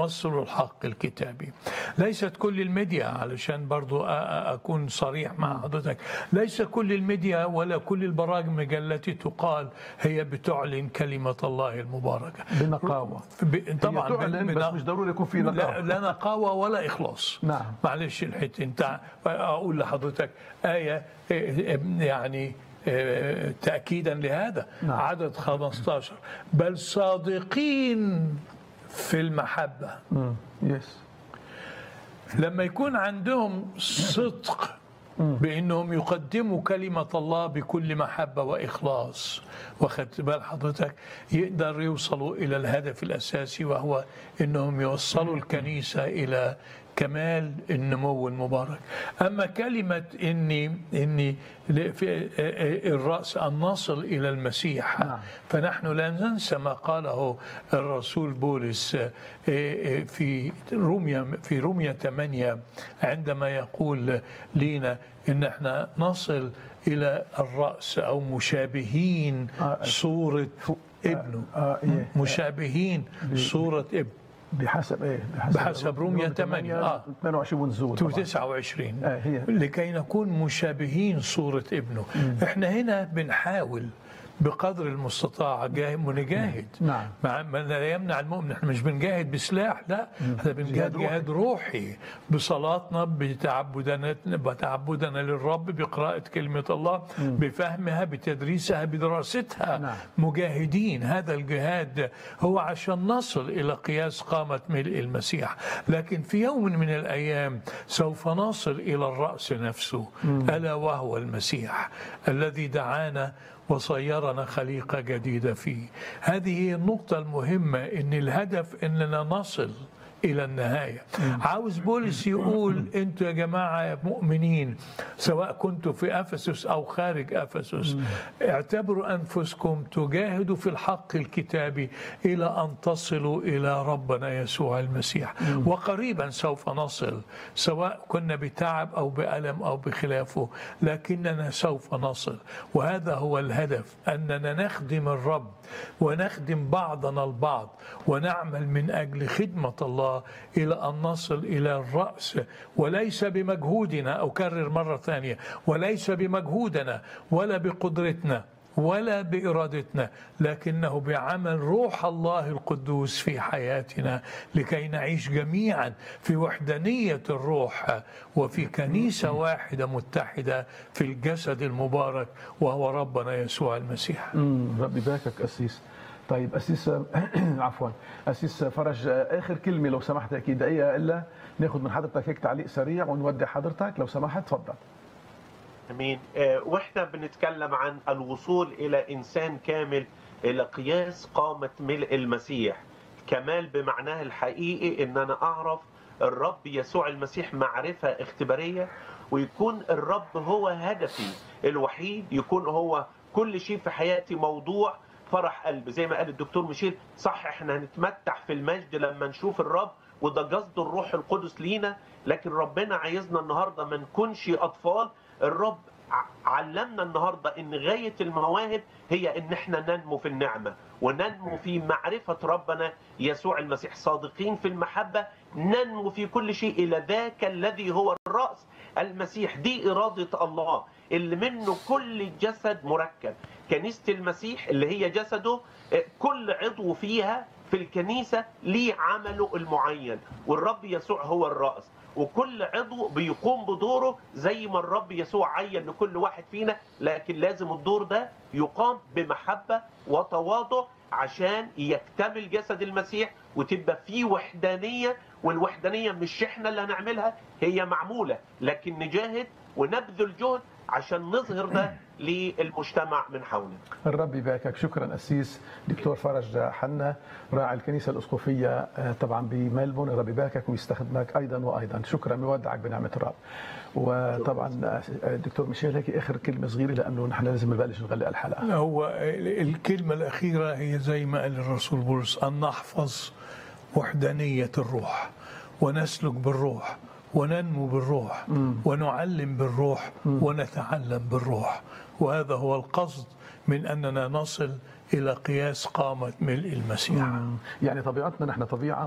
نوصل الحق الكتابي ليست كل الميديا علشان برضو أ- أ- أكون صريح مع حضرتك ليس كل الميديا ولا كل البرامج التي تقال هي بتعلن كلمة الله المباركة بنقاوة ب- طبعا هي تعلن بن- بس بن- مش ضروري يكون في لا, نقاوة لا نقاوة ولا إخلاص نعم. معلش الحتة انت أقول لحضرتك آية يعني آه، تأكيدا لهذا نعم. عدد 15 بل صادقين في المحبة مم. يس لما يكون عندهم صدق بانهم يقدموا كلمه الله بكل محبه واخلاص واخدت بال حضرتك يقدر يوصلوا الى الهدف الاساسي وهو انهم يوصلوا الكنيسه الى كمال النمو المبارك اما كلمه اني اني ل- في الراس ان نصل الى المسيح نعم. فنحن لا ننسى ما قاله الرسول بولس آه، آه، في روميا في روميا 8 عندما يقول لينا ان احنا نصل الى الراس او مشابهين آه، صوره ابنه آه إيه. مشابهين صوره ابن بحسب ايه بحسب رومية 8 آه. 22 ونزول طبعاً. 29 آه، هي. لكي نكون مشابهين صورة ابنه احنا هنا بنحاول بقدر المستطاع جاه- نجاهد نعم. مع ما لا يمنع المؤمن احنا مش بنجاهد بسلاح لا احنا بنجاهد جهاد روحي. جهاد روحي بصلاتنا بتعبدنا بتعبدنا للرب بقراءة كلمة الله بفهمها بتدريسها بدراستها نعم. مجاهدين هذا الجهاد هو عشان نصل إلى قياس قامة ملء المسيح لكن في يوم من الأيام سوف نصل إلى الرأس نفسه ألا وهو المسيح الذي دعانا وصيرنا خليقة جديدة فيه هذه هي النقطة المهمة إن الهدف إننا نصل إلى النهاية عاوز بولس يقول أنتوا يا جماعة يا مؤمنين سواء كنتوا في أفسس أو خارج أفسس اعتبروا أنفسكم تجاهدوا في الحق الكتابي إلى أن تصلوا إلى ربنا يسوع المسيح وقريبا سوف نصل سواء كنا بتعب أو بألم أو بخلافه لكننا سوف نصل وهذا هو الهدف أننا نخدم الرب ونخدم بعضنا البعض ونعمل من أجل خدمة الله إلى أن نصل إلى الرأس وليس بمجهودنا أكرر مرة ثانية وليس بمجهودنا ولا بقدرتنا ولا بإرادتنا لكنه بعمل روح الله القدوس في حياتنا لكي نعيش جميعا في وحدانية الروح وفي كنيسة واحدة متحدة في الجسد المبارك وهو ربنا يسوع المسيح مم. ربي باكك أسيس طيب أسيس عفوا أسيس فرج آخر كلمة لو سمحت أكيد دقيقة إلا ناخذ من حضرتك هيك تعليق سريع ونودع حضرتك لو سمحت تفضل امين آه، واحنا بنتكلم عن الوصول الى انسان كامل الى قياس قامه ملء المسيح كمال بمعناه الحقيقي ان انا اعرف الرب يسوع المسيح معرفه اختباريه ويكون الرب هو هدفي الوحيد يكون هو كل شيء في حياتي موضوع فرح قلب زي ما قال الدكتور ميشيل صح احنا هنتمتع في المجد لما نشوف الرب وده قصد الروح القدس لينا لكن ربنا عايزنا النهارده ما نكونش اطفال الرب ع- علمنا النهارده ان غايه المواهب هي ان احنا ننمو في النعمه وننمو في معرفه ربنا يسوع المسيح صادقين في المحبه ننمو في كل شيء الى ذاك الذي هو الراس المسيح دي اراده الله اللي منه كل الجسد مركب كنيسه المسيح اللي هي جسده آه، كل عضو فيها في الكنيسه ليه عمله المعين والرب يسوع هو الراس وكل عضو بيقوم بدوره زي ما الرب يسوع عين لكل واحد فينا لكن لازم الدور ده يقام بمحبة وتواضع عشان يكتمل جسد المسيح وتبقى فيه وحدانية والوحدانية مش احنا اللي هنعملها هي معمولة لكن نجاهد ونبذل جهد عشان نظهر ده للمجتمع من حولنا الرب يباركك شكرا أسيس دكتور فرج حنا راعي الكنيسة الأسقفية آه، طبعا بملبون الرب يباركك ويستخدمك أيضا وأيضا شكرا بودعك بنعمة الرب وطبعا آه، دكتور ميشيل هيك آخر كلمة صغيرة لأنه نحن لازم نبلش نغلق الحلقة هو الكلمة الأخيرة هي زي ما قال الرسول بولس أن نحفظ وحدانية الروح ونسلك بالروح وننمو بالروح ونعلم بالروح ونتعلم بالروح وهذا هو القصد من أننا نصل إلى قياس قامة ملء المسيح يعني طبيعتنا نحن طبيعة